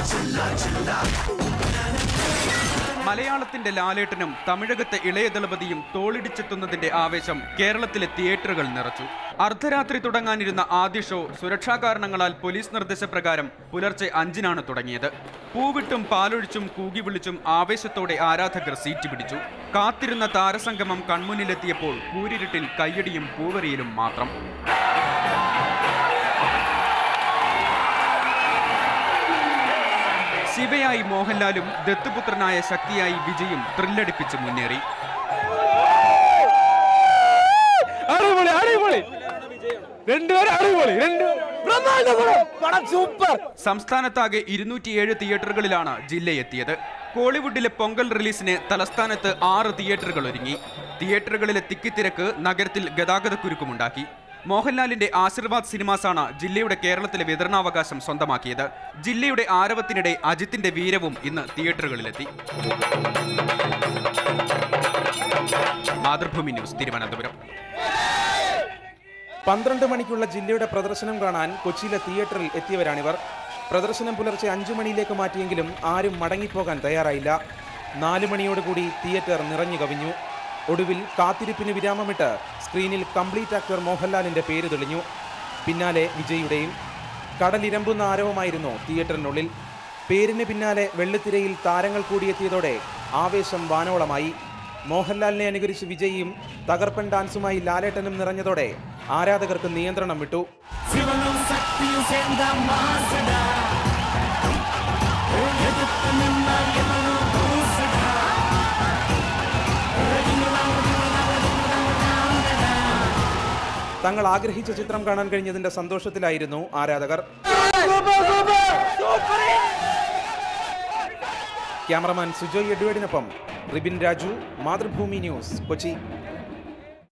മലയാളത്തിന്റെ ലാലേട്ടനും തമിഴകത്തെ ഇളയ ദളപതിയും തോളിടിച്ചെത്തുന്നതിന്റെ ആവേശം കേരളത്തിലെ തിയേറ്ററുകൾ നിറച്ചു അർദ്ധരാത്രി തുടങ്ങാനിരുന്ന ആദ്യ ഷോ സുരക്ഷാ കാരണങ്ങളാൽ പോലീസ് നിർദ്ദേശപ്രകാരം പുലർച്ചെ അഞ്ചിനാണ് തുടങ്ങിയത് പൂവിട്ടും പാലൊഴിച്ചും കൂകി വിളിച്ചും ആവേശത്തോടെ ആരാധകർ സീറ്റ് പിടിച്ചു കാത്തിരുന്ന താരസംഗമം കൺമുന്നിലെത്തിയപ്പോൾ കൂരിരുട്ടിൽ കയ്യടിയും പൂവറിയലും മാത്രം ശിവയായി മോഹൻലാലും ദത്തുപുത്രനായ ശക്തിയായി വിജയും ത്രില്ലടിപ്പിച്ച് മുന്നേറി അടിപൊളി അടിപൊളി രണ്ടുപേരും അടിപൊളി രണ്ട് ബ്രഹ്മാണ്ഡ പടം പടം സൂപ്പർ സംസ്ഥാനത്താകെ ഇരുന്നൂറ്റിയേഴ് തിയേറ്ററുകളിലാണ് ജില്ലയെത്തിയത് കോളിവുഡിലെ പൊങ്കൽ റിലീസിന് തലസ്ഥാനത്ത് ആറ് തിയേറ്ററുകൾ ഒരുങ്ങി തിയേറ്ററുകളിലെ തിക്കിത്തിരക്ക് നഗരത്തിൽ ഗതാഗതക്കുരുക്കുമുണ്ടാക്കി മോഹൻലാലിന്റെ ആശീർവാദ് സിനിമാസാണ് ജില്ലയുടെ കേരളത്തിലെ വിതരണാവകാശം സ്വന്തമാക്കിയത് ജില്ലയുടെ ആരവത്തിനിടെ അജിത്തിന്റെ വീരവും ഇന്ന് തിയേറ്ററുകളിലെത്തി മാതൃഭൂമി ന്യൂസ് തിരുവനന്തപുരം പന്ത്രണ്ട് മണിക്കുള്ള ജില്ലയുടെ പ്രദർശനം കാണാൻ കൊച്ചിയിലെ തിയേറ്ററിൽ എത്തിയവരാണിവർ പ്രദർശനം പുലർച്ചെ അഞ്ചു മണിയിലേക്ക് മാറ്റിയെങ്കിലും ആരും മടങ്ങിപ്പോകാൻ തയ്യാറായില്ല നാലു മണിയോടുകൂടി തിയേറ്റർ നിറഞ്ഞു കവിഞ്ഞു ഒടുവിൽ കാത്തിരിപ്പിന് വിരാമമിട്ട് സ്ക്രീനിൽ കംപ്ലീറ്റ് ആക്ടർ മോഹൻലാലിന്റെ പേര് തെളിഞ്ഞു പിന്നാലെ വിജയുടെയും കടലിരമ്പുന്ന ആരവമായിരുന്നു തിയേറ്ററിനുള്ളിൽ പേരിന് പിന്നാലെ വെള്ളിത്തിരയിൽ താരങ്ങൾ കൂടിയെത്തിയതോടെ ആവേശം വാനോളമായി മോഹൻലാലിനെ അനുകരിച്ച് വിജയിയും തകർപ്പൻ ഡാൻസുമായി ലാലേട്ടനും നിറഞ്ഞതോടെ ആരാധകർക്ക് നിയന്ത്രണം വിട്ടു തങ്ങൾ ആഗ്രഹിച്ച ചിത്രം കാണാൻ കഴിഞ്ഞതിന്റെ സന്തോഷത്തിലായിരുന്നു ആരാധകർ ക്യാമറമാൻ സുജോയ് എഡ്വേഡിനൊപ്പം റിബിൻ രാജു മാതൃഭൂമി ന്യൂസ് കൊച്ചി